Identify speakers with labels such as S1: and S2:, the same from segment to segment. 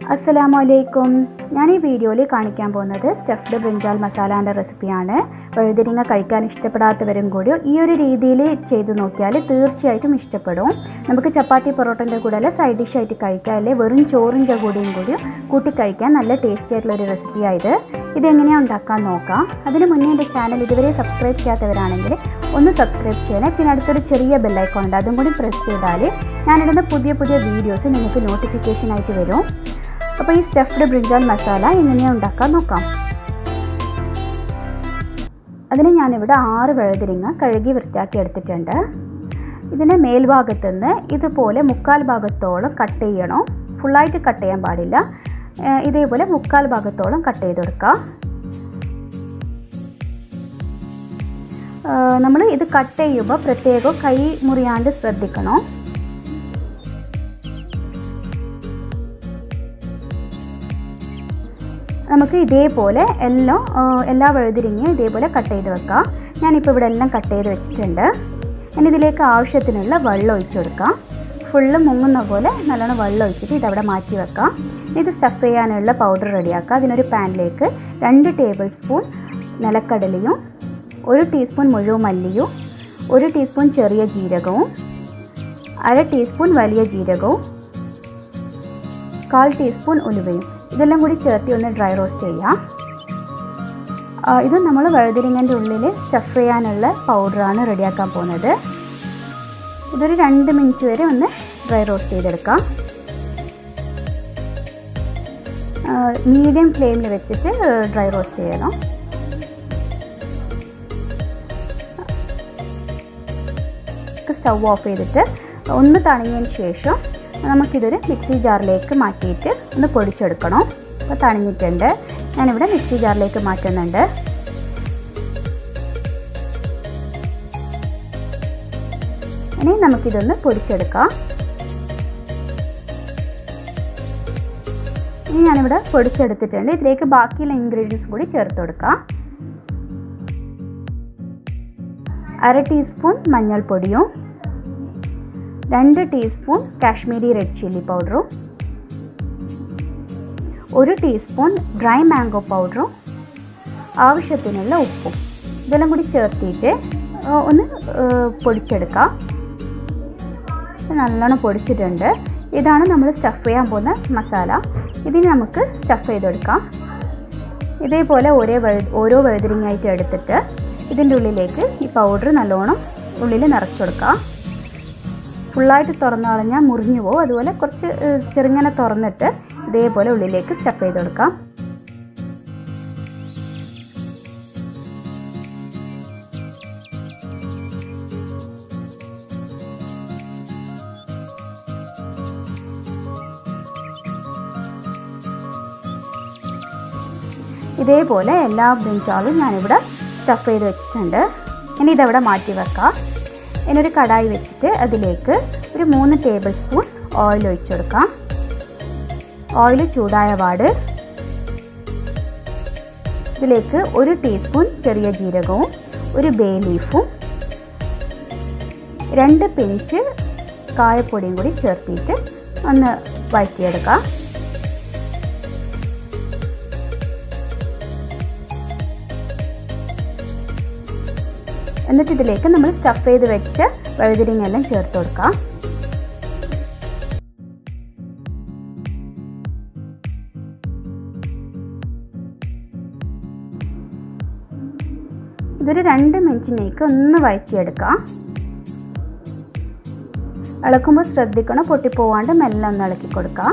S1: അസ്സലാമു അലൈക്കും ഞാൻ ഈ വീഡിയോയിൽ കാണിക്കാൻ പോകുന്നത് സ്റ്റഫ്ഡ് ബ്രിഞ്ചാൽ മസാലാൻ്റെ റെസിപ്പിയാണ് വഴുതിരിങ്ങ കഴിക്കാൻ ഇഷ്ടപ്പെടാത്തവരും കൂടി ഈ ഒരു രീതിയിൽ ചെയ്ത് നോക്കിയാൽ തീർച്ചയായിട്ടും ഇഷ്ടപ്പെടും നമുക്ക് ചപ്പാത്തി പൊറോട്ടൻ്റെ കൂടെ അല്ല സൈഡ് ഡിഷായിട്ട് കഴിക്കാം അല്ലെ വെറും ചോറിൻ്റെ കൂടെയും കൂടി കൂട്ടി കഴിക്കാൻ നല്ല ടേസ്റ്റി ആയിട്ടുള്ള ഒരു റെസിപ്പിയായത് ഇതെങ്ങനെയാണ് ഉണ്ടാക്കാൻ നോക്കാം അതിന് മുന്നേ എൻ്റെ ചാനൽ ഇതുവരെ സബ്സ്ക്രൈബ് ചെയ്യാത്തവരാണെങ്കിൽ ഒന്ന് സബ്സ്ക്രൈബ് ചെയ്യണേ പിന്നെ അടുത്തൊരു ചെറിയ ബെല്ലൈക്കോൺ ഉണ്ട് അതും കൂടി പ്രസ് ചെയ്താൽ ഞാനിടുന്ന പുതിയ പുതിയ വീഡിയോസ് നിങ്ങൾക്ക് നോട്ടിഫിക്കേഷൻ ആയിട്ട് വരും അപ്പോൾ ഈ സ്റ്റഫ്ഡ് ബ്രിഞ്ചാൽ മസാല എങ്ങനെയാണ് ഉണ്ടാക്കാൻ നോക്കാം അതിന് ഞാനിവിടെ ആറ് വഴുതിരിങ്ങ കഴുകി വൃത്തിയാക്കി എടുത്തിട്ടുണ്ട് ഇതിൻ്റെ മേൽഭാഗത്തു നിന്ന് ഇതുപോലെ മുക്കാൽ ഭാഗത്തോളം കട്ട് ചെയ്യണം ഫുള്ളായിട്ട് കട്ട് ചെയ്യാൻ പാടില്ല ഏഹ് ഇതേപോലെ മുക്കാൽ ഭാഗത്തോളം കട്ട് ചെയ്ത് കൊടുക്കുക നമ്മൾ ഇത് കട്ട് ചെയ്യുമ്പോൾ പ്രത്യേകം കൈ മുറിയാണ്ട് ശ്രദ്ധിക്കണം നമുക്ക് ഇതേപോലെ എല്ലാം എല്ലാ വഴുതിരിങ്ങയും ഇതേപോലെ കട്ട് ചെയ്ത് വെക്കാം ഞാനിപ്പോൾ ഇവിടെ എല്ലാം കട്ട് ചെയ്ത് വെച്ചിട്ടുണ്ട് ഇനി ഇതിലേക്ക് ആവശ്യത്തിനുള്ള വെള്ളം ഒഴിച്ചു കൊടുക്കാം ഫുള്ള് മുങ്ങുന്ന പോലെ നല്ലോണം വെള്ളം ഒഴിച്ചിട്ട് ഇതവിടെ മാറ്റി വെക്കാം ഇത് സ്റ്റഫ് ചെയ്യാനുള്ള പൗഡർ റെഡിയാക്കാം അതിനൊരു പാനിലേക്ക് രണ്ട് ടേബിൾ സ്പൂൺ നിലക്കടലയും ഒരു ടീസ്പൂൺ മുഴുവൻ മല്ലിയും ഒരു ടീസ്പൂൺ ചെറിയ ജീരകവും അര ടീസ്പൂൺ വലിയ ജീരകവും കാൽ ടീസ്പൂൺ ഉലുവയും ഇതെല്ലാം കൂടി ചേർത്തി ഒന്ന് ഡ്രൈ റോസ്റ്റ് ചെയ്യാം ഇത് നമ്മൾ വഴുതിരിങ്ങൻ്റെ ഉള്ളിൽ സ്റ്റഫ് ചെയ്യാനുള്ള പൗഡറാണ് റെഡിയാക്കാൻ പോകുന്നത് ഇതൊരു രണ്ട് മിനിറ്റ് വരെ ഒന്ന് ഡ്രൈ റോസ്റ്റ് ചെയ്തെടുക്കാം മീഡിയം ഫ്ലെയിമിൽ വെച്ചിട്ട് ഡ്രൈ റോസ്റ്റ് ചെയ്യണം സ്റ്റവ് ഓഫ് ചെയ്തിട്ട് ഒന്ന് തണിഞ്ഞതിന് ശേഷം നമുക്കിതൊരു മിക്സി ജാറിലേക്ക് മാറ്റിയിട്ട് ഒന്ന് പൊടിച്ചെടുക്കണം അപ്പോൾ തണിഞ്ഞിട്ടുണ്ട് ഞാനിവിടെ മിക്സി ജാറിലേക്ക് മാറ്റുന്നുണ്ട് ഇനി നമുക്കിതൊന്ന് പൊടിച്ചെടുക്കാം ഇനി ഞാനിവിടെ പൊടിച്ചെടുത്തിട്ടുണ്ട് ഇതിലേക്ക് ബാക്കിയുള്ള ഇൻഗ്രീഡിയൻസ് കൂടി ചേർത്ത് കൊടുക്കാം അര ടീസ്പൂൺ മഞ്ഞൾപ്പൊടിയും രണ്ട് ടീസ്പൂൺ കാശ്മീരി റെഡ് ചില്ലി പൗഡറും ഒരു ടീസ്പൂൺ ഡ്രൈ മാംഗോ പൗഡറും ആവശ്യത്തിനുള്ള ഉപ്പും ഇതെല്ലാം കൂടി ചേർത്തിട്ട് ഒന്ന് പൊടിച്ചെടുക്കാം നല്ലോണം പൊടിച്ചിട്ടുണ്ട് ഇതാണ് നമ്മൾ സ്റ്റഫ് ചെയ്യാൻ പോകുന്ന മസാല ഇതിന് നമുക്ക് സ്റ്റഫ് ചെയ്തെടുക്കാം ഇതേപോലെ ഒരേ വഴു ഓരോ വഴുതിരിങ്ങായിട്ട് എടുത്തിട്ട് ഇതിൻ്റെ ഉള്ളിലേക്ക് ഈ പൗഡർ നല്ലോണം ഉള്ളിൽ നിറച്ചു കൊടുക്കാം ഫുള്ളായിട്ട് തുറന്നു കളഞ്ഞാൽ മുറിഞ്ഞു പോകും അതുപോലെ കുറച്ച് ചെറുങ്ങനെ തുറന്നിട്ട് ഇതേപോലെ ഉള്ളിലേക്ക് സ്റ്റഫ് ചെയ്ത് കൊടുക്കാം ഇതേപോലെ എല്ലാ ബ്രിഞ്ചാളും ഞാനിവിടെ സ്റ്റഫ് ചെയ്ത് വെച്ചിട്ടുണ്ട് ഇനി ഇതവിടെ മാറ്റി വെക്കാം ഇനിയൊരു കടായി വെച്ചിട്ട് അതിലേക്ക് ഒരു മൂന്ന് ടേബിൾ സ്പൂൺ ഓയിൽ ഒഴിച്ചു കൊടുക്കാം ഓയിൽ ചൂടായ പാട് ഇതിലേക്ക് ഒരു ടീസ്പൂൺ ചെറിയ ജീരകവും ഒരു ബേ ലീഫും രണ്ട് പിഞ്ച് കായപ്പൊടിയും കൂടി ചേർത്തിട്ട് ഒന്ന് വഴറ്റിയെടുക്കാം എന്നിട്ട് ഇതിലേക്ക് നമ്മൾ സ്റ്റഫ് ചെയ്ത് വെച്ച് വഴുതിരിങ്ങ എല്ലാം ചേർത്ത് കൊടുക്കാം ഇതൊരു രണ്ട് മിനിറ്റിനേക്ക് ഒന്ന് വഴറ്റിയെടുക്കാം ഇളക്കുമ്പോൾ ശ്രദ്ധിക്കണം പൊട്ടിപ്പോവാണ്ട് മെല്ലെ ഒന്ന് ഇളക്കി കൊടുക്കാം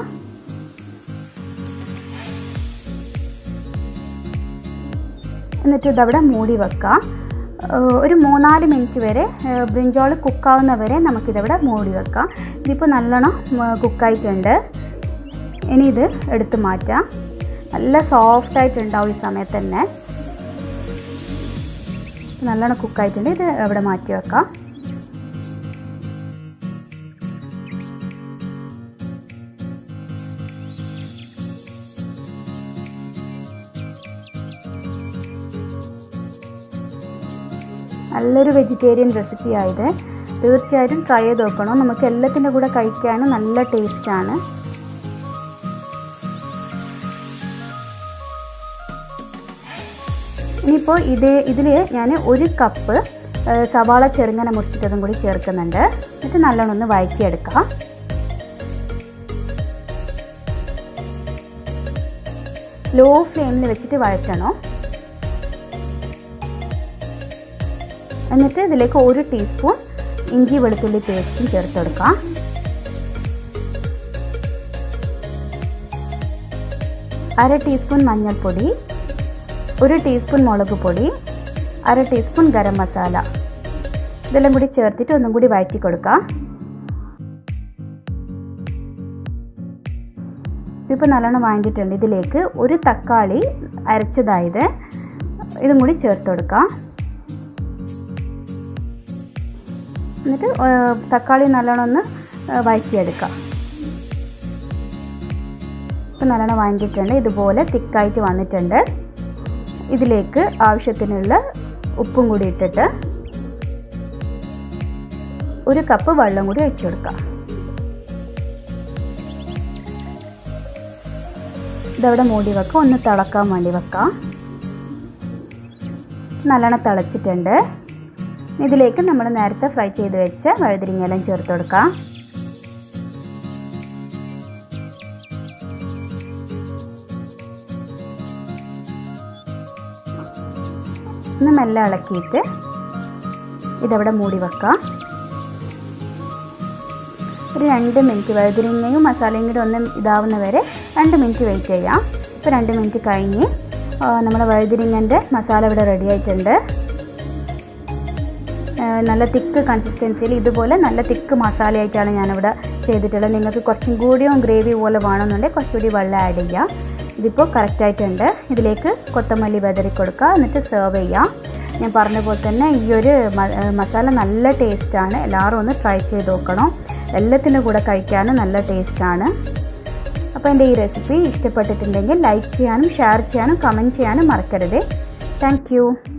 S1: എന്നിട്ട് ഇതവിടെ മൂടി വെക്കാം ഒരു മൂന്നാല് മിനിറ്റ് വരെ ബ്രിഞ്ചോൾ കുക്കാവുന്ന വരെ നമുക്കിതിവിടെ മൂടി വെക്കാം ഇതിപ്പോൾ നല്ലോണം കുക്കായിട്ടുണ്ട് ഇനി ഇത് എടുത്ത് മാറ്റാം നല്ല സോഫ്റ്റായിട്ടുണ്ടാവും ഈ സമയത്ത് തന്നെ നല്ലോണം കുക്കായിട്ടുണ്ട് ഇത് ഇവിടെ മാറ്റി വെക്കാം നല്ലൊരു വെജിറ്റേറിയൻ റെസിപ്പി ആയത് തീർച്ചയായിട്ടും ട്രൈ ചെയ്ത് നോക്കണം നമുക്ക് എല്ലാത്തിൻ്റെ കൂടെ കഴിക്കാനും നല്ല ടേസ്റ്റാണ് ഇനിയിപ്പോൾ ഇത് ഇതിൽ ഞാൻ ഒരു കപ്പ് ഏ, സവാള ചെറുങ്ങനെ മുറിച്ചിട്ടതും കൂടി ചേർക്കുന്നുണ്ട് എന്നിട്ട് നല്ലോണം ഒന്ന് വഴറ്റിയെടുക്കാം ലോ ഫ്ലെയിമിൽ വെച്ചിട്ട് വഴറ്റണം എന്നിട്ട് ഇതിലേക്ക് ഒരു ടീസ്പൂൺ ഇഞ്ചി വെളുത്തുള്ളി പേസ്റ്റും ചേർത്ത് കൊടുക്കാം അര ടീസ്പൂൺ മഞ്ഞൾപ്പൊടി ഒരു ടീസ്പൂൺ മുളക് പൊടി അര ടീസ്പൂൺ ഗരം മസാല ഇതെല്ലാം കൂടി ചേർത്തിട്ട് ഒന്നും കൂടി വഴറ്റി കൊടുക്കാം ഇതിപ്പോൾ നല്ലോണം വാങ്ങിയിട്ടുണ്ട് ഇതിലേക്ക് ഒരു തക്കാളി അരച്ചതായത് ഇതും കൂടി ചേർത്ത് കൊടുക്കാം എന്നിട്ട് ഏർ, തക്കാളി നല്ലോണം ഒന്ന് ഏർ, വഴറ്റിയെടുക്കാം ഇപ്പം നല്ലോണം വാങ്ങിയിട്ടുണ്ട് ഇതുപോലെ തിക്കായിട്ട് വന്നിട്ടുണ്ട് ഇതിലേക്ക് ആവശ്യത്തിനുള്ള ഉപ്പും കൂടി ഇട്ടിട്ട് ഒരു കപ്പ് വെള്ളം കൂടി ഒഴിച്ചു കൊടുക്കാം ഇതവിടെ മൂടി വെക്കാം ഒന്ന് തിളക്കാൻ വേണ്ടി വെക്കാം നല്ലോണം തിളച്ചിട്ടുണ്ട് ഇതിലേക്ക് നമ്മൾ നേരത്തെ ഫ്രൈ ചെയ്ത് വെച്ച വഴുതിരിങ്ങയെല്ലാം ചേർത്ത് കൊടുക്കാം ഒന്ന് മെല്ലെ ഇളക്കിയിട്ട് ഇതവിടെ മൂടി വെക്കാം ഒരു രണ്ട് മിനിറ്റ് വഴുതിരിങ്ങയും മസാലയും കൂടി ഒന്ന് ഇതാവുന്ന വരെ രണ്ട് മിനിറ്റ് വെയിറ്റ് ചെയ്യാം ഇപ്പോൾ രണ്ട് മിനിറ്റ് കഴിഞ്ഞ് ആ, നമ്മുടെ വഴുതിരിങ്ങൻ്റെ മസാല ഇവിടെ റെഡി ആയിട്ടുണ്ട് ആ, നല്ല തിക്ക് കൺസിസ്റ്റൻസിയിൽ ഇതുപോലെ നല്ല തിക്ക് മസാലയായിട്ടാണ് ഞാനിവിടെ ചെയ്തിട്ടുള്ളത് നിങ്ങൾക്ക് കുറച്ചും കൂടിയും ഗ്രേവി പോലെ വേണമെന്നുണ്ടെങ്കിൽ കുറച്ചുകൂടി വെള്ളം ആഡ് ചെയ്യാം ഇതിപ്പോൾ കറക്റ്റായിട്ടുണ്ട് ഇതിലേക്ക് കൊത്തമല്ലി വെതറി കൊടുക്കുക എന്നിട്ട് സെർവ് ചെയ്യാം ഞാൻ പറഞ്ഞ പോലെ തന്നെ ഈ ഒരു മ- ഏ, മസാല നല്ല ടേസ്റ്റാണ് എല്ലാവരും ഒന്ന് ട്രൈ ചെയ്ത് നോക്കണം എല്ലാത്തിൻ്റെ കൂടെ കഴിക്കാൻ നല്ല ടേസ്റ്റാണ് അപ്പോൾ എൻ്റെ ഈ റെസിപ്പി ഇഷ്ടപ്പെട്ടിട്ടുണ്ടെങ്കിൽ ലൈക്ക് ചെയ്യാനും ഷെയർ ചെയ്യാനും കമൻറ്റ് ചെയ്യാനും മറക്കരുത് താങ്ക്